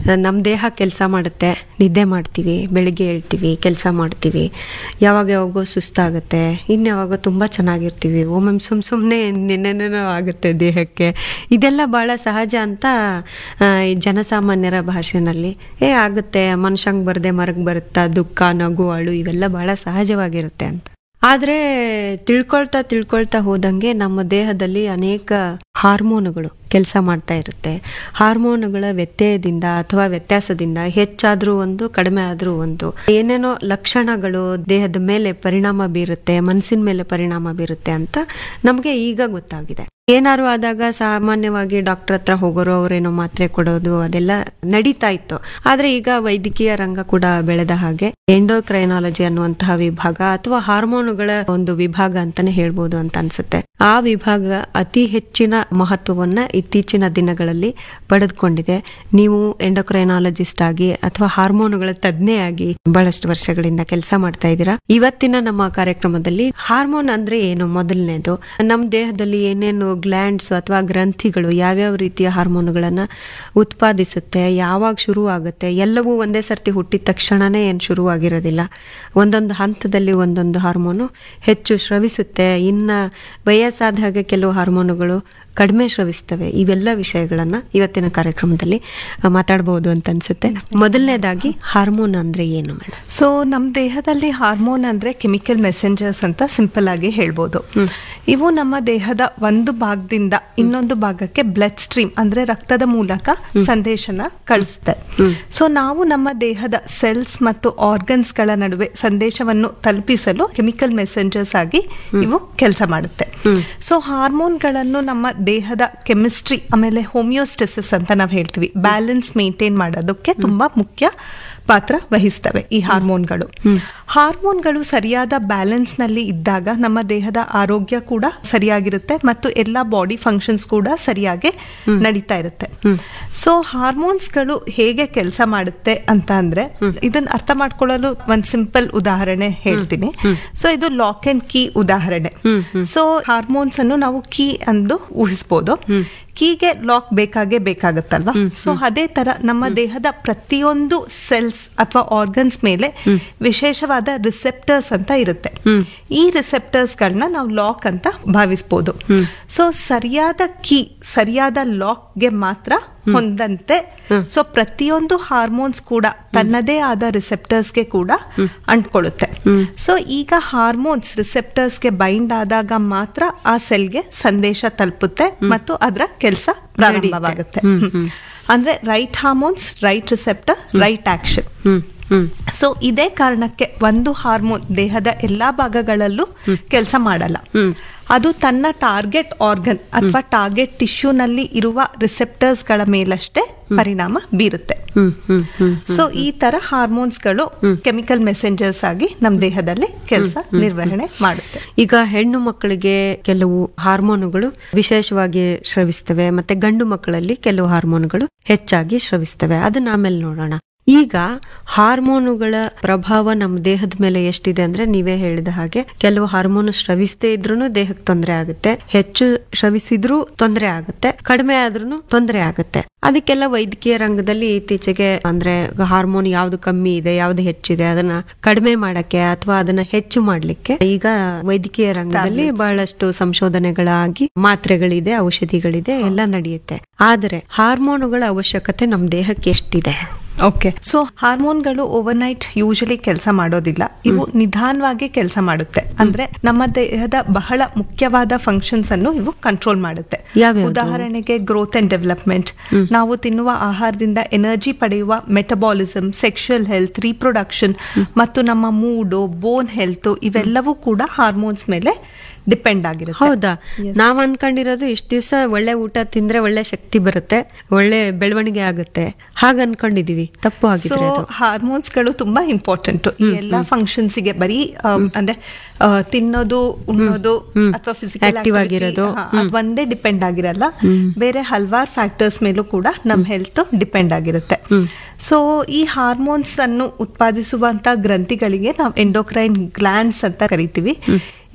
ನಮ್ಮ ದೇಹ ಕೆಲಸ ಮಾಡುತ್ತೆ ನಿದ್ದೆ ಮಾಡ್ತೀವಿ ಬೆಳಿಗ್ಗೆ ಹೇಳ್ತೀವಿ ಕೆಲಸ ಮಾಡ್ತೀವಿ ಯಾವಾಗ ಯಾವಾಗೋ ಸುಸ್ತಾಗುತ್ತೆ ಇನ್ಯಾವಾಗ ತುಂಬ ಚೆನ್ನಾಗಿರ್ತೀವಿ ಒಮ್ಮೊಮ್ಮೆ ಸುಮ್ಮ ಸುಮ್ಮನೆ ನೆನ್ನೆನೇನೋ ಆಗುತ್ತೆ ದೇಹಕ್ಕೆ ಇದೆಲ್ಲ ಭಾಳ ಸಹಜ ಅಂತ ಆ, ಈ ಜನಸಾಮಾನ್ಯರ ಭಾಷೆನಲ್ಲಿ ಏ ಆಗುತ್ತೆ ಮನುಷ್ಯಂಗೆ ಬರದೆ ಮರಗೆ ಬರುತ್ತಾ ದುಃಖ ನಗು ಅಳು ಇವೆಲ್ಲ ಭಾಳ ಸಹಜವಾಗಿರುತ್ತೆ ಅಂತ ಆದರೆ ತಿಳ್ಕೊಳ್ತಾ ತಿಳ್ಕೊಳ್ತಾ ಹೋದಂಗೆ ನಮ್ಮ ದೇಹದಲ್ಲಿ ಅನೇಕ ಹಾರ್ಮೋನುಗಳು ಕೆಲಸ ಮಾಡ್ತಾ ಇರುತ್ತೆ ಹಾರ್ಮೋನುಗಳ ವ್ಯತ್ಯಯದಿಂದ ಅಥವಾ ವ್ಯತ್ಯಾಸದಿಂದ ಹೆಚ್ಚಾದ್ರೂ ಒಂದು ಕಡಿಮೆ ಆದ್ರೂ ಒಂದು ಏನೇನೋ ಲಕ್ಷಣಗಳು ದೇಹದ ಮೇಲೆ ಪರಿಣಾಮ ಬೀರುತ್ತೆ ಮನಸ್ಸಿನ ಮೇಲೆ ಪರಿಣಾಮ ಬೀರುತ್ತೆ ಅಂತ ನಮಗೆ ಈಗ ಗೊತ್ತಾಗಿದೆ ಏನಾರು ಆದಾಗ ಸಾಮಾನ್ಯವಾಗಿ ಡಾಕ್ಟರ್ ಹತ್ರ ಹೋಗೋರು ಅವರೇನೋ ಮಾತ್ರೆ ಕೊಡೋದು ಅದೆಲ್ಲ ನಡೀತಾ ಇತ್ತು ಆದ್ರೆ ಈಗ ವೈದ್ಯಕೀಯ ರಂಗ ಕೂಡ ಬೆಳೆದ ಹಾಗೆ ಎಂಡೋಕ್ರೈನಾಲಜಿ ಅನ್ನುವಂತಹ ವಿಭಾಗ ಅಥವಾ ಹಾರ್ಮೋನುಗಳ ಒಂದು ವಿಭಾಗ ಅಂತಾನೆ ಹೇಳ್ಬೋದು ಅಂತ ಅನ್ಸುತ್ತೆ ಆ ವಿಭಾಗ ಅತಿ ಹೆಚ್ಚಿನ ಮಹತ್ವವನ್ನ ಇತ್ತೀಚಿನ ದಿನಗಳಲ್ಲಿ ಪಡೆದುಕೊಂಡಿದೆ ನೀವು ಎಂಡೋಕ್ರೈನಾಲಜಿಸ್ಟ್ ಆಗಿ ಅಥವಾ ಹಾರ್ಮೋನುಗಳ ತಜ್ಞೆಯಾಗಿ ಬಹಳಷ್ಟು ವರ್ಷಗಳಿಂದ ಕೆಲಸ ಮಾಡ್ತಾ ಇದ್ದೀರಾ ಇವತ್ತಿನ ನಮ್ಮ ಕಾರ್ಯಕ್ರಮದಲ್ಲಿ ಹಾರ್ಮೋನ್ ಅಂದ್ರೆ ಏನು ಮೊದಲನೇದು ನಮ್ಮ ದೇಹದಲ್ಲಿ ಏನೇನು ಗ್ಲ್ಯಾಂಡ್ಸ್ ಅಥವಾ ಗ್ರಂಥಿಗಳು ಯಾವ್ಯಾವ ರೀತಿಯ ಹಾರ್ಮೋನುಗಳನ್ನ ಉತ್ಪಾದಿಸುತ್ತೆ ಯಾವಾಗ ಶುರು ಆಗುತ್ತೆ ಎಲ್ಲವೂ ಒಂದೇ ಸರ್ತಿ ಹುಟ್ಟಿದ ತಕ್ಷಣನೇ ಏನು ಶುರುವಾಗಿರೋದಿಲ್ಲ ಒಂದೊಂದು ಹಂತದಲ್ಲಿ ಒಂದೊಂದು ಹಾರ್ಮೋನು ಹೆಚ್ಚು ಸ್ರವಿಸುತ್ತೆ ಇನ್ನ ವಯಸ್ಸಾದ ಹಾಗೆ ಕೆಲವು ಹಾರ್ಮೋನುಗಳು ಕಡಿಮೆ ಸ್ರವಿಸ್ತವೆ ಇವೆಲ್ಲ ವಿಷಯಗಳನ್ನ ಇವತ್ತಿನ ಕಾರ್ಯಕ್ರಮದಲ್ಲಿ ಆ, ಮಾತಾಡಬಹುದು ಅಂತ ಅನ್ಸುತ್ತೆ ಮೊದಲನೇದಾಗಿ ಹಾರ್ಮೋನ್ ಅಂದ್ರೆ ಏನು ಮೇಡಮ್ ಸೊ ನಮ್ಮ ದೇಹದಲ್ಲಿ ಹಾರ್ಮೋನ್ ಅಂದ್ರೆ ಕೆಮಿಕಲ್ ಮೆಸೆಂಜರ್ಸ್ ಅಂತ ಸಿಂಪಲ್ ಆಗಿ ಹೇಳ್ಬೋದು ಇವು ನಮ್ಮ ದೇಹದ ಒಂದು ಭಾಗದಿಂದ ಇನ್ನೊಂದು ಭಾಗಕ್ಕೆ ಬ್ಲಡ್ ಸ್ಟ್ರೀಮ್ ಅಂದ್ರೆ ರಕ್ತದ ಮೂಲಕ ಸಂದೇಶನ ಕಳಿಸುತ್ತೆ ಸೊ ನಾವು ನಮ್ಮ ದೇಹದ ಸೆಲ್ಸ್ ಮತ್ತು ಆರ್ಗನ್ಸ್ ಗಳ ನಡುವೆ ಸಂದೇಶವನ್ನು ತಲುಪಿಸಲು ಕೆಮಿಕಲ್ ಮೆಸೆಂಜರ್ಸ್ ಆಗಿ ಇವು ಕೆಲಸ ಮಾಡುತ್ತೆ ಸೊ ಹಾರ್ಮೋನ್ಗಳನ್ನು ನಮ್ಮ ದೇಹದ ಕೆಮಿಸ್ಟ್ರಿ ಆಮೇಲೆ ಹೋಮಿಯೋಸ್ಟೆಸಿಸ್ ಅಂತ ನಾವು ಹೇಳ್ತೀವಿ ಬ್ಯಾಲೆನ್ಸ್ ಮೇಂಟೈನ್ ಮಾಡೋದಕ್ಕೆ ತುಂಬಾ ಮುಖ್ಯ ಪಾತ್ರ ವಹಿಸ್ತವೆ ಈ ಹಾರ್ಮೋನ್ಗಳು ಹಾರ್ಮೋನ್ಗಳು ಸರಿಯಾದ ಬ್ಯಾಲೆನ್ಸ್ ನಲ್ಲಿ ಇದ್ದಾಗ ನಮ್ಮ ದೇಹದ ಆರೋಗ್ಯ ಕೂಡ ಸರಿಯಾಗಿರುತ್ತೆ ಮತ್ತು ಎಲ್ಲಾ ಬಾಡಿ ಫಂಕ್ಷನ್ಸ್ ಕೂಡ ಸರಿಯಾಗಿ ನಡೀತಾ ಇರುತ್ತೆ ಸೊ ಹಾರ್ಮೋನ್ಸ್ಗಳು ಹೇಗೆ ಕೆಲಸ ಮಾಡುತ್ತೆ ಅಂತ ಅಂದ್ರೆ ಇದನ್ನ ಅರ್ಥ ಮಾಡ್ಕೊಳ್ಳಲು ಒಂದ್ ಸಿಂಪಲ್ ಉದಾಹರಣೆ ಹೇಳ್ತೀನಿ ಸೊ ಇದು ಲಾಕ್ ಅಂಡ್ ಕೀ ಉದಾಹರಣೆ ಸೊ ಹಾರ್ಮೋನ್ಸ್ ಅನ್ನು ನಾವು ಕೀ ಎಂದು ಊಹಿಸ್ಬೋದು ಕೀಗೆ ಲಾಕ್ ಬೇಕಾಗೇ ಬೇಕಾಗತ್ತಲ್ವಾ ಸೊ ಅದೇ ತರ ನಮ್ಮ ದೇಹದ ಪ್ರತಿಯೊಂದು ಸೆಲ್ಸ್ ಅಥವಾ ಆರ್ಗನ್ಸ್ ಮೇಲೆ ವಿಶೇಷವಾದ ರಿಸೆಪ್ಟರ್ಸ್ ಅಂತ ಇರುತ್ತೆ ಈ ರಿಸೆಪ್ಟರ್ಸ್ ಗಳನ್ನ ನಾವು ಲಾಕ್ ಅಂತ ಭಾವಿಸ್ಬೋದು ಸೊ ಸರಿಯಾದ ಕೀ ಸರಿಯಾದ ಲಾಕ್ಗೆ ಮಾತ್ರ ಹೊಂದಂತೆ ಸೊ ಪ್ರತಿಯೊಂದು ಹಾರ್ಮೋನ್ಸ್ ಕೂಡ ತನ್ನದೇ ಆದ ರಿಸೆಪ್ಟರ್ಸ್ಗೆ ಕೂಡ ಅಂಟ್ಕೊಳ್ಳುತ್ತೆ ಸೊ ಈಗ ಹಾರ್ಮೋನ್ಸ್ ರಿಸೆಪ್ಟರ್ಸ್ಗೆ ಬೈಂಡ್ ಆದಾಗ ಮಾತ್ರ ಆ ಸೆಲ್ಗೆ ಸಂದೇಶ ತಲುಪುತ್ತೆ ಮತ್ತು ಅದರ ಕೆಲಸ ಪ್ರಾರಂಭವಾಗುತ್ತೆ ಹ್ಮ್. ಅಂದ್ರೆ right hormones right receptor right action hmm hmm so ಇದೇ ಕಾರಣಕ್ಕೆ ಒಂದು ಹಾರ್ಮೋನ್ ದೇಹದ ಎಲ್ಲಾ ಭಾಗಗಳಲ್ಲೂ ಕೆಲಸ ಮಾಡಲ್ಲ ಅದು ತನ್ನ ಟಾರ್ಗೆಟ್ ಆರ್ಗನ್ ಅಥವಾ ಟಾರ್ಗೆಟ್ ಟಿಶ್ಯೂನಲ್ಲಿ ಇರುವ ರಿಸೆಪ್ಟರ್ಸ್ ಗಳ ಮೇಲಷ್ಟೇ ಪರಿಣಾಮ ಬೀರುತ್ತೆ ಹ್ಮ್ ಹ್ಮ್ ಹ್ಮ್ ಸೊ ಈ ತರ ಹಾರ್ಮೋನ್ಸ್ಗಳು ಕೆಮಿಕಲ್ ಮೆಸೆಂಜರ್ಸ್ ಆಗಿ ನಮ್ಮ ದೇಹದಲ್ಲಿ ಕೆಲಸ ನಿರ್ವಹಣೆ ಮಾಡುತ್ತೆ ಈಗ ಹೆಣ್ಣು ಮಕ್ಕಳಿಗೆ ಕೆಲವು ಹಾರ್ಮೋನುಗಳು ವಿಶೇಷವಾಗಿ ಸ್ರವಿಸ್ತವೆ ಮತ್ತೆ ಗಂಡು ಮಕ್ಕಳಲ್ಲಿ ಕೆಲವು ಹಾರ್ಮೋನುಗಳು ಹೆಚ್ಚಾಗಿ ಸ್ರವಿಸ್ತವೆ ಅದನ್ನ ಆಮೇಲೆ ನೋಡೋಣ ಈಗ ಹಾರ್ಮೋನುಗಳ ಪ್ರಭಾವ ನಮ್ಮ ದೇಹದ ಮೇಲೆ ಎಷ್ಟಿದೆ ಅಂದ್ರೆ ನೀವೇ ಹೇಳಿದ ಹಾಗೆ ಕೆಲವು ಹಾರ್ಮೋನು ಸ್ರವಿಸದೇ ಇದ್ರೂ ದೇಹಕ್ಕೆ ತೊಂದರೆ ಆಗುತ್ತೆ ಹೆಚ್ಚು ಸ್ರವಿಸಿದ್ರೂ ತೊಂದರೆ ಆಗುತ್ತೆ ಕಡಿಮೆ ಆದ್ರೂ ತೊಂದರೆ ಆಗುತ್ತೆ ಅದಕ್ಕೆಲ್ಲ ವೈದ್ಯಕೀಯ ರಂಗದಲ್ಲಿ ಇತ್ತೀಚೆಗೆ ಅಂದ್ರೆ ಹಾರ್ಮೋನ್ ಯಾವ್ದು ಕಮ್ಮಿ ಇದೆ ಯಾವ್ದು ಹೆಚ್ಚಿದೆ ಅದನ್ನ ಕಡಿಮೆ ಮಾಡಕ್ಕೆ ಅಥವಾ ಅದನ್ನ ಹೆಚ್ಚು ಮಾಡ್ಲಿಕ್ಕೆ ಈಗ ವೈದ್ಯಕೀಯ ರಂಗದಲ್ಲಿ ಬಹಳಷ್ಟು ಸಂಶೋಧನೆಗಳಾಗಿ ಮಾತ್ರೆಗಳಿದೆ ಔಷಧಿಗಳಿದೆ ಎಲ್ಲ ನಡೆಯುತ್ತೆ ಆದರೆ ಹಾರ್ಮೋನುಗಳ ಅವಶ್ಯಕತೆ ನಮ್ಮ ದೇಹಕ್ಕೆ ಎಷ್ಟಿದೆ ಓಕೆ ಸೊ ಹಾರ್ಮೋನ್ಗಳು ಓವರ್ ನೈಟ್ ಯೂಶಲಿ ಕೆಲಸ ಮಾಡೋದಿಲ್ಲ ಇವು ನಿಧಾನವಾಗಿ ಕೆಲಸ ಮಾಡುತ್ತೆ ಅಂದ್ರೆ ನಮ್ಮ ದೇಹದ ಬಹಳ ಮುಖ್ಯವಾದ ಫಂಕ್ಷನ್ಸ್ ಅನ್ನು ಇವು ಕಂಟ್ರೋಲ್ ಮಾಡುತ್ತೆ ಯಾವ್ಯಾವ್ದು? ಉದಾಹರಣೆಗೆ ಗ್ರೋತ್ ಅಂಡ್ ಡೆವಲಪ್ಮೆಂಟ್ ನಾವು ತಿನ್ನುವ ಆಹಾರದಿಂದ ಎನರ್ಜಿ ಪಡೆಯುವ ಮೆಟಬಾಲಿಸಮ್ ಸೆಕ್ಷುಯಲ್ ಹೆಲ್ತ್ ರೀಪ್ರೊಡಕ್ಷನ್ ಮತ್ತು ನಮ್ಮ ಮೂಡು ಬೋನ್ ಹೆಲ್ತ್ ಇವೆಲ್ಲವೂ ಕೂಡ ಹಾರ್ಮೋನ್ಸ್ ಮೇಲೆ ಡಿಪೆಂಡ್ ಆಗಿರುತ್ತೆ ಹೌದಾ ನಾವ್ ಅನ್ಕೊಂಡಿರೋದು ಇಷ್ಟ ದಿವಸ ಒಳ್ಳೆ ಊಟ ತಿಂದ್ರೆ ಒಳ್ಳೆ ಶಕ್ತಿ ಬರುತ್ತೆ ಒಳ್ಳೆ ಬೆಳವಣಿಗೆ ಆಗುತ್ತೆ ಹಾಗ ಅನ್ಕೊಂಡಿದೀವಿ ತಪ್ಪು ಸೊ ಆಗಿದ್ರೆ ಅದು ಹಾರ್ಮೋನ್ಸ್ ಗಳು ತುಂಬಾ ಇಂಪಾರ್ಟೆಂಟ್ ಈ ಎಲ್ಲಾ ಫಂಕ್ಷನ್ಸ್ ಗೆ ಬರೀ ಆ, ಅಂದ್ರೆ ಆ, ತಿನ್ನೋದು ಉಣ್ಣೋದು ಅಥವಾ ಫಿಸಿಕಲ್ Active ಆಗಿರೋದು. ಒಂದೇ ಡಿಪೆಂಡ್ ಆಗಿರಲ್ಲ ಬೇರೆ ಹಲವಾರು ಫ್ಯಾಕ್ಟರ್ಸ್ ಮೇಲೂ ಕೂಡ ನಮ್ ಹೆಲ್ತ್ ಡಿಪೆಂಡ್ ಆಗಿರುತ್ತೆ ಸೊ ಈ ಹಾರ್ಮೋನ್ಸ್ ಅನ್ನು ಉತ್ಪಾದಿಸುವಂತ ಗ್ರಂಥಿಗಳಿಗೆ ನಾವು ಎಂಡೋಕ್ರೈನ್ ಗ್ಲ್ಯಾಂಡ್ಸ್ ಅಂತ ಕರಿತೀವಿ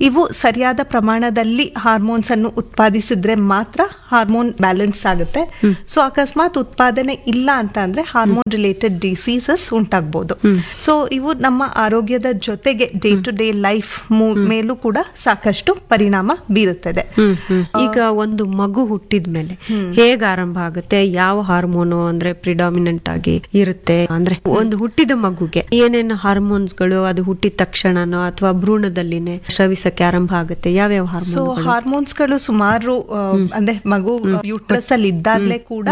ಇವು ಸರಿಯಾದ ಪ್ರಮಾಣದಲ್ಲಿ ಹಾರ್ಮೋನ್ಸ್ ಅನ್ನು ಉತ್ಪಾದಿಸಿದ್ರೆ ಮಾತ್ರ ಹಾರ್ಮೋನ್ ಬ್ಯಾಲೆನ್ಸ್ ಆಗುತ್ತೆ ಸೊ ಅಕಸ್ಮಾತ್ ಉತ್ಪಾದನೆ ಇಲ್ಲ ಅಂತ ಅಂದ್ರೆ ಹಾರ್ಮೋನ್ ರಿಲೇಟೆಡ್ ಡಿಸೀಸಸ್ ಉಂಟಾಗ್ಬೋದು ಸೊ ಇವು ನಮ್ಮ ಆರೋಗ್ಯದ ಜೊತೆಗೆ ಡೇ ಟು ಡೇ ಲೈಫ್ ಮೇಲೂ ಕೂಡ ಸಾಕಷ್ಟು ಪರಿಣಾಮ ಬೀರುತ್ತದೆ ಹ್ಮ್ ಹ್ಮ್. ಈಗ ಒಂದು ಮಗು ಹುಟ್ಟಿದ ಮೇಲೆ ಹೇಗೆ ಆರಂಭ ಆಗುತ್ತೆ ಯಾವ ಹಾರ್ಮೋನು ಅಂದ್ರೆ ಪ್ರಿಡಾಮಿನೆಂಟ್ ಆಗಿ ಇರುತ್ತೆ ಅಂದ್ರೆ ಒಂದು ಹುಟ್ಟಿದ ಮಗುಗೆ ಏನೇನು ಹಾರ್ಮೋನ್ಸ್ಗಳು ಅದು ಹುಟ್ಟಿದ ತಕ್ಷಣನೋ ಅಥವಾ ಭ್ರೂಣದಲ್ಲಿನೇ ಸ್ರವಿಸಕ್ಕೆ ಆರಂಭ ಆಗುತ್ತೆ ಯಾವ್ಯಾವ ಸೊ ಹಾರ್ಮೋನ್ ಹಾರ್ಮೋನ್ಸ್ಗಳು ಸುಮಾರು ಆ, ಅಂದ್ರೆ ಮಗು ಯೂಟ್ರಸ್ ಅಲ್ಲಿ ಇದ್ದಾಗಲೇ ಕೂಡ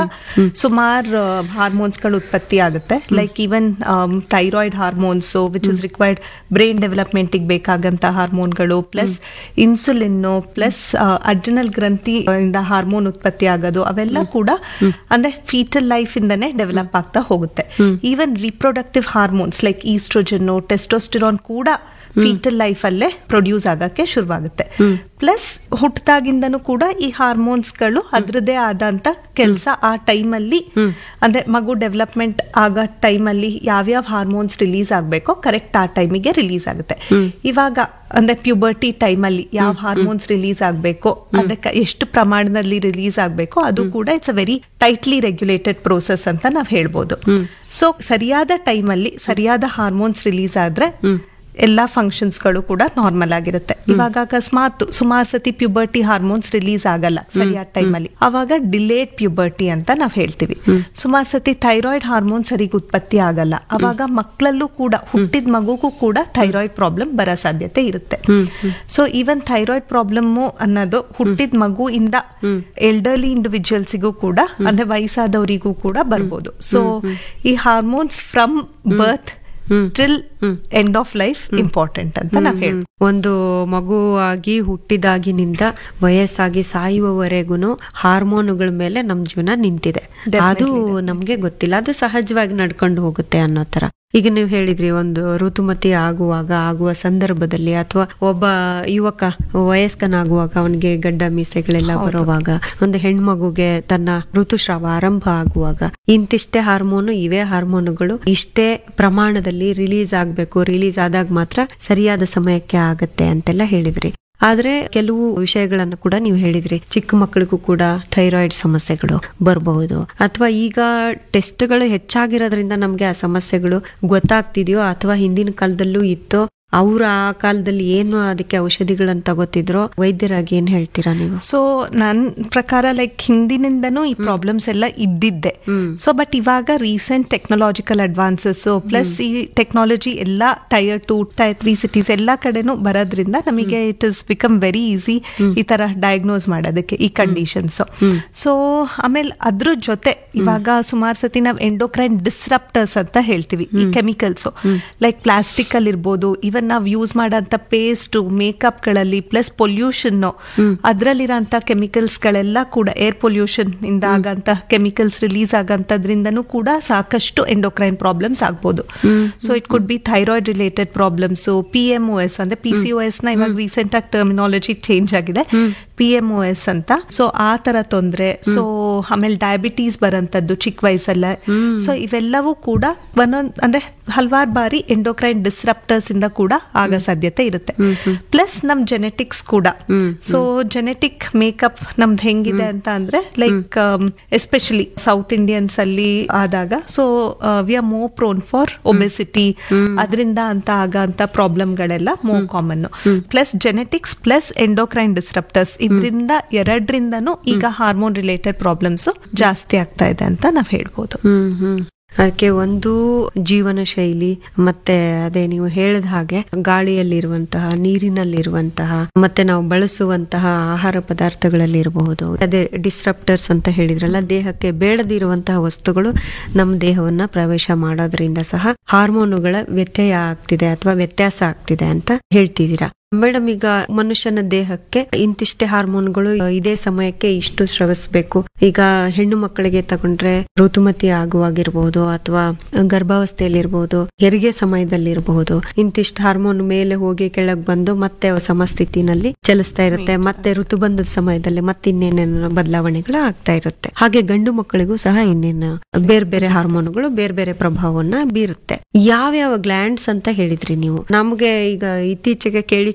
ಸುಮಾರು ಹಾರ್ಮೋನ್ಸ್ಗಳು ಉತ್ಪತ್ತಿ ಆಗುತ್ತೆ like even thyroid hormones which is required brain ಡೆವಲಪ್ಮೆಂಟಿಗೆ ಬೇಕಾಗಂತ ಹಾರ್ಮೋನ್ಗಳು ಪ್ಲಸ್ ಇನ್ಸುಲಿನ್ನು ಪ್ಲಸ್ ಅಡ್ರಿನಲ್ ಗ್ರಂಥಿ ಆ, ಇಂದ ಹಾರ್ಮೋನ್ ಉತ್ಪತ್ತಿ ಆಗೋದು ಅವೆಲ್ಲ ಕೂಡ ಅಂದ್ರೆ ಫೀಟಲ್ ಲೈಫ್ ಇಂದನೇ ಡೆವಲಪ್ ಆಗ್ತಾ ಹೋಗುತ್ತೆ ಈವನ್ ರಿಪ್ರೊಡಕ್ಟಿವ್ ಹಾರ್ಮೋನ್ಸ್ ಲೈಕ್ ಈಸ್ಟ್ರೋಜನ್ನು ಟೆಸ್ಟೋಸ್ಟಿರಾನ್ ಕೂಡ ಫೀಟಲ್ ಲೈಫ್ ಅಲ್ಲೇ ಪ್ರೊಡ್ಯೂಸ್ ಆಗಕ್ಕೆ ಶುರುವಾಗುತ್ತೆ ಪ್ಲಸ್ ಹುಟ್ಟದಾಗಿಂದನೂ ಕೂಡ ಈ ಹಾರ್ಮೋನ್ಸ್ಗಳು ಅದ್ರದ್ದೇ ಆದಂತ ಕೆಲಸ ಆ ಟೈಮಲ್ಲಿ ಅಂದ್ರೆ ಮಗು ಡೆವಲಪ್ಮೆಂಟ್ ಆಗೋ ಟೈಮಲ್ಲಿ ಯಾವ್ಯಾವ ಹಾರ್ಮೋನ್ಸ್ ರಿಲೀಸ್ ಆಗಬೇಕೋ ಕರೆಕ್ಟ್ ಆ ಟೈಮಿಗೆ ರಿಲೀಸ್ ಆಗುತ್ತೆ ಇವಾಗ ಅಂದ್ರೆ ಪ್ಯೂಬರ್ಟಿ ಟೈಮಲ್ಲಿ ಯಾವ ಹಾರ್ಮೋನ್ಸ್ ರಿಲೀಸ್ ಆಗಬೇಕು ಅದಕ್ಕೆ ಎಷ್ಟು ಪ್ರಮಾಣದಲ್ಲಿ ರಿಲೀಸ್ ಆಗಬೇಕು ಅದು ಕೂಡ it's a very tightly regulated process ಅಂತ ನಾವು ಹೇಳ್ಬೋದು ಸೊ ಸರಿಯಾದ ಟೈಮಲ್ಲಿ ಸರಿಯಾದ ಹಾರ್ಮೋನ್ಸ್ ರಿಲೀಸ್ ಆದ್ರೆ ಎಲ್ಲಾ ಫಂಕ್ಷನ್ಸ್ಗಳು ಕೂಡ ನಾರ್ಮಲ್ ಆಗಿರುತ್ತೆ ಇವಾಗ ಅಕಸ್ಮಾತ್ ಸುಮಾರು ಸತಿ ಪ್ಯೂಬರ್ಟಿ ಹಾರ್ಮೋನ್ಸ್ ರಿಲೀಸ್ ಆಗಲ್ಲ ಸರಿಯಾದ ಟೈಮಲ್ಲಿ ಅವಾಗ ಡಿಲೇಡ್ ಪ್ಯೂಬರ್ಟಿ ಅಂತ ನಾವ್ ಹೇಳ್ತೀವಿ ಸುಮಾರು ಸತಿ ಥೈರಾಯ್ಡ್ ಹಾರ್ಮೋನ್ ಸರಿಗೆ ಉತ್ಪತ್ತಿ ಆಗಲ್ಲ ಅವಾಗ ಮಕ್ಕಳಲ್ಲೂ ಕೂಡ ಹುಟ್ಟಿದ ಮಗುಗೂ ಕೂಡ ಥೈರಾಯ್ಡ್ ಪ್ರಾಬ್ಲಮ್ ಬರೋ ಸಾಧ್ಯತೆ ಇರುತ್ತೆ ಸೊ ಈವನ್ ಥೈರಾಯ್ಡ್ ಪ್ರಾಬ್ಲಮ್ ಅನ್ನೋದು ಹುಟ್ಟಿದ ಮಗುವಿಂದ ಎಲ್ಡರ್ಲಿ ಇಂಡಿವಿಜುವಲ್ಸಿಗೂ ಕೂಡ ಅಂದ್ರೆ ವಯಸ್ಸಾದವರಿಗೂ ಕೂಡ ಬರ್ಬೋದು ಸೊ ಈ hormones from birth till end of life important ಅಂತ ನಾವ್ ಹೇಳ್ತೀವಿ ಒಂದು ಮಗುವಾಗಿ ಹುಟ್ಟಿದಾಗಿನಿಂದ ವಯಸ್ಸಾಗಿ ಸಾಯುವವರೆಗೂ ಹಾರ್ಮೋನುಗಳ ಮೇಲೆ ನಮ್ ಜೀವನ ನಿಂತಿದೆ ಅದು ನಮ್ಗೆ ಗೊತ್ತಿಲ್ಲ ಅದು ಸಹಜವಾಗಿ ನಡ್ಕೊಂಡು ಹೋಗುತ್ತೆ ಅನ್ನೋ ತರ ಈಗ ನೀವು ಹೇಳಿದ್ರಿ ಒಂದು ಋತುಮತಿ ಆಗುವಾಗ ಆಗುವ ಸಂದರ್ಭದಲ್ಲಿ ಅಥವಾ ಒಬ್ಬ ಯುವಕ ವಯಸ್ಕನಾಗುವಾಗ ಅವನಿಗೆ ಗಡ್ಡ ಮೀಸೆಗಳೆಲ್ಲ ಬರುವಾಗ ಒಂದು ಹೆಣ್ಮಗುಗೆ ತನ್ನ ಋತುಸ್ರಾವ ಆರಂಭ ಆಗುವಾಗ ಇಂತಿಷ್ಟೇ ಹಾರ್ಮೋನು ಇವೇ ಹಾರ್ಮೋನುಗಳು ಇಷ್ಟೇ ಪ್ರಮಾಣದಲ್ಲಿ ರಿಲೀಸ್ ಆಗ್ಬೇಕು ರಿಲೀಸ್ ಆದಾಗ ಮಾತ್ರ ಸರಿಯಾದ ಸಮಯಕ್ಕೆ ಆಗತ್ತೆ ಅಂತೆಲ್ಲ ಹೇಳಿದ್ರಿ ಆದ್ರೆ ಕೆಲವು ವಿಷಯಗಳನ್ನು ಕೂಡ ನೀವು ಹೇಳಿದ್ರಿ ಚಿಕ್ಕ ಮಕ್ಕಳಿಗೂ ಕೂಡ ಥೈರಾಯ್ಡ್ ಸಮಸ್ಯೆಗಳು ಬರಬಹುದು ಅಥವಾ ಈಗ ಟೆಸ್ಟ್ಗಳು ಹೆಚ್ಚಾಗಿರೋದ್ರಿಂದ ನಮ್ಗೆ ಆ ಸಮಸ್ಯೆಗಳು ಗೊತ್ತಾಗ್ತಿದೆಯೋ ಅಥವಾ ಹಿಂದಿನ ಕಾಲದಲ್ಲೂ ಇತ್ತೋ ಅವ್ರು ಆ ಕಾಲದಲ್ಲಿ ಏನು ಅದಕ್ಕೆ ಔಷಧಿಗಳನ್ನ ತಗೋತಿದ್ರೋ ವೈದ್ಯರಾಗಿ ಏನ್ ಹೇಳ್ತೀರಾ ನೀವು ಸೊ ನನ್ ಪ್ರಕಾರ ಲೈಕ್ ಹಿಂದಿನಿಂದನೂ ಈ ಪ್ರಾಬ್ಲಮ್ಸ್ ಎಲ್ಲ ಇದ್ದಿದ್ದೆ ಸೊ ಬಟ್ ಇವಾಗ ರೀಸೆಂಟ್ ಟೆಕ್ನಾಲಜಿಕಲ್ ಅಡ್ವಾನ್ಸಸ್ ಪ್ಲಸ್ ಈ ಟೆಕ್ನಾಲಜಿ ಎಲ್ಲ tier two tier three cities ಎಲ್ಲ ಕಡೆನೂ ಬರೋದ್ರಿಂದ ನಮಗೆ it is become very easy ಈ ತರ ಡಯಾಗ್ನೋಸ್ ಮಾಡೋದಕ್ಕೆ ಈ ಕಂಡೀಷನ್ಸ್ ಸೊ ಆಮೇಲೆ ಅದ್ರ ಜೊತೆ ಇವಾಗ ಸುಮಾರು ಸತಿ ನಾವು ಎಂಡೋಕ್ರೈನ್ ಡಿಸ್ರಪ್ಟರ್ಸ್ ಅಂತ ಹೇಳ್ತೀವಿ ಈ ಕೆಮಿಕಲ್ಸ್ ಲೈಕ್ ಪ್ಲಾಸ್ಟಿಕ್ ಅಲ್ಲಿ ಇರ್ಬೋದು ಇವನ್ ನಾವ್ ಯೂಸ್ ಮಾಡೋಂಥ ಪೇಸ್ಟ್ ಮೇಕಪ್ ಗಳಲ್ಲಿ ಪ್ಲಸ್ ಪೊಲ್ಯೂಷನ್ ಅದ್ರಲ್ಲಿರೋಂಥ ಕೆಮಿಕಲ್ಸ್ ಗಳೆಲ್ಲ ಕೂಡ ಏರ್ ಪೊಲ್ಯೂಷನ್ ಇಂದ ಆಗಂತ ಕೆಮಿಕಲ್ಸ್ ರಿಲೀಸ್ ಆಗಂತದ್ರಿಂದನೂ ಕೂಡ ಸಾಕಷ್ಟು ಎಂಡೋಕ್ರೈನ್ ಪ್ರಾಬ್ಲಮ್ಸ್ ಆಗ್ಬೋದು so it could be thyroid related problems P M O S ಅಂದ್ರೆ ಪಿ ಸಿ ಒ ಎಸ್ ನ ಇವಾಗ ರೀಸೆಂಟ್ ಆಗಿ ಟರ್ಮಿನಾಲಜಿ ಚೇಂಜ್ ಆಗಿದೆ ಪಿ ಎಂ ಒ ಎಸ್ ಅಂತ ಸೊ ಆ ತರ ತೊಂದ್ರೆ ಸೊ ಆಮೇಲೆ ಡಯಾಬಿಟೀಸ್ ಬರಂತದ್ದು ಚಿಕ್ಕ ವಯಸ್ಸಲ್ಲೇ ಸೊ ಇವೆಲ್ಲವೂ ಕೂಡ ಒಂದೊಂದ್ ಅಂದ್ರೆ ಹಲವಾರು ಬಾರಿ ಎಂಡೋಕ್ರೈನ್ ಡಿಸ್ರಪ್ಟರ್ಸ್ ಇಂದ ಕೂಡ ಆಗೋ ಸಾಧ್ಯತೆ ಇರುತ್ತೆ ಪ್ಲಸ್ ನಮ್ ಜೆನೆಟಿಕ್ಸ್ ಕೂಡ ಸೊ ಜೆನೆಟಿಕ್ ಮೇಕಪ್ ನಮ್ದು ಹೆಂಗಿದೆ ಅಂತ ಅಂದ್ರೆ ಲೈಕ್ ಎಸ್ಪೆಷಲಿ ಸೌತ್ ಇಂಡಿಯನ್ಸ್ ಅಲ್ಲಿ ಆದಾಗ so we are more prone for obesity ಅದರಿಂದ ಅಂತ ಆಗಂತ ಪ್ರಾಬ್ಲಮ್ಗಳೆಲ್ಲ more common plus genetics plus endocrine disruptors ಇದರಿಂದ ಎರಡರಿಂದನೂ ಈಗ ಹಾರ್ಮೋನ್ ರಿಲೇಟೆಡ್ ಪ್ರಾಬ್ಲಮ್ಸ್ ಜಾಸ್ತಿ ಆಗ್ತಾ ಇದೆ ಅಂತ ನಾವ್ ಹೇಳ್ಬೋದು ಹ್ಮ್ ಹ್ಮ್ ಅದಕ್ಕೆ ಒಂದು ಜೀವನ ಶೈಲಿ ಮತ್ತೆ ಅದೇ ನೀವು ಹೇಳಿದ ಹಾಗೆ ಗಾಳಿಯಲ್ಲಿರುವಂತಹ ನೀರಿನಲ್ಲಿರುವಂತಹ ಮತ್ತೆ ನಾವು ಬಳಸುವಂತಹ ಆಹಾರ ಪದಾರ್ಥಗಳಲ್ಲಿ ಇರಬಹುದು ಅದೇ ಡಿಸ್ರಪ್ಟರ್ಸ್ ಅಂತ ಹೇಳಿದ್ರಲ್ಲ ದೇಹಕ್ಕೆ ಬೇಡದಿರುವಂತಹ ವಸ್ತುಗಳು ನಮ್ಮ ದೇಹವನ್ನ ಪ್ರವೇಶ ಮಾಡೋದ್ರಿಂದ ಸಹ ಹಾರ್ಮೋನುಗಳ ವ್ಯತ್ಯಯ ಆಗ್ತಿದೆ ಅಥವಾ ವ್ಯತ್ಯಾಸ ಆಗ್ತಿದೆ ಅಂತ ಹೇಳ್ತಿದ್ದೀರಾ ಮೇಡಮ್ ಈಗ ಮನುಷ್ಯನ ದೇಹಕ್ಕೆ ಇಂತಿಷ್ಟೇ ಹಾರ್ಮೋನ್ಗಳು ಇದೇ ಸಮಯಕ್ಕೆ ಇಷ್ಟು ಸ್ರವಿಸಬೇಕು ಈಗ ಹೆಣ್ಣು ಮಕ್ಕಳಿಗೆ ತಗೊಂಡ್ರೆ ಋತುಮತಿ ಆಗುವಾಗಿರ್ಬಹುದು ಅಥವಾ ಗರ್ಭಾವಸ್ಥೆಯಲ್ಲಿರ್ಬಹುದು ಹೆರಿಗೆ ಸಮಯದಲ್ಲಿರಬಹುದು ಇಂತಿಷ್ಟು ಹಾರ್ಮೋನ್ ಮೇಲೆ ಹೋಗಿ ಕೆಳಗ್ ಬಂದು ಮತ್ತೆ ಸಮಸ್ಥಿತಿನಲ್ಲಿ ಚಲಿಸ್ತಾ ಇರುತ್ತೆ ಮತ್ತೆ ಋತುಬಂಧದ ಸಮಯದಲ್ಲಿ ಮತ್ತೆ ಇನ್ನೇನೇನು ಬದಲಾವಣೆಗಳು ಆಗ್ತಾ ಇರುತ್ತೆ ಹಾಗೆ ಗಂಡು ಮಕ್ಕಳಿಗೂ ಸಹ ಇನ್ನೇನು ಬೇರೆ ಬೇರೆ ಹಾರ್ಮೋನುಗಳು ಬೇರೆ ಬೇರೆ ಪ್ರಭಾವವನ್ನ ಬೀರುತ್ತೆ ಯಾವ್ಯಾವ ಗ್ಲ್ಯಾಂಡ್ಸ್ ಅಂತ ಹೇಳಿದ್ರಿ ನೀವು ನಮ್ಗೆ ಈಗ ಇತ್ತೀಚೆಗೆ ಕೇಳಿ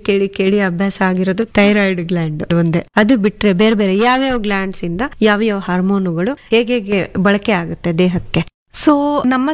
ಕೇಳಿ ಕೇಳಿ ಅಭ್ಯಾಸ ಆಗಿರೋದು ಥೈರಾಯ್ಡ್ ಗ್ಲ್ಯಾಂಡ್ ಒಂದೇ ಅದು ಬಿಟ್ರೆ ಬೇರೆ ಬೇರೆ ಯಾವ್ಯಾವ ಗ್ಲ್ಯಾಂಡ್ಸ್ ಇಂದ ಯಾವ್ಯಾವ ಹಾರ್ಮೋನುಗಳು ಹೇಗೆ ಬಳಕೆ ಆಗುತ್ತೆ ದೇಹಕ್ಕೆ ಸೊ ನಮ್ಮ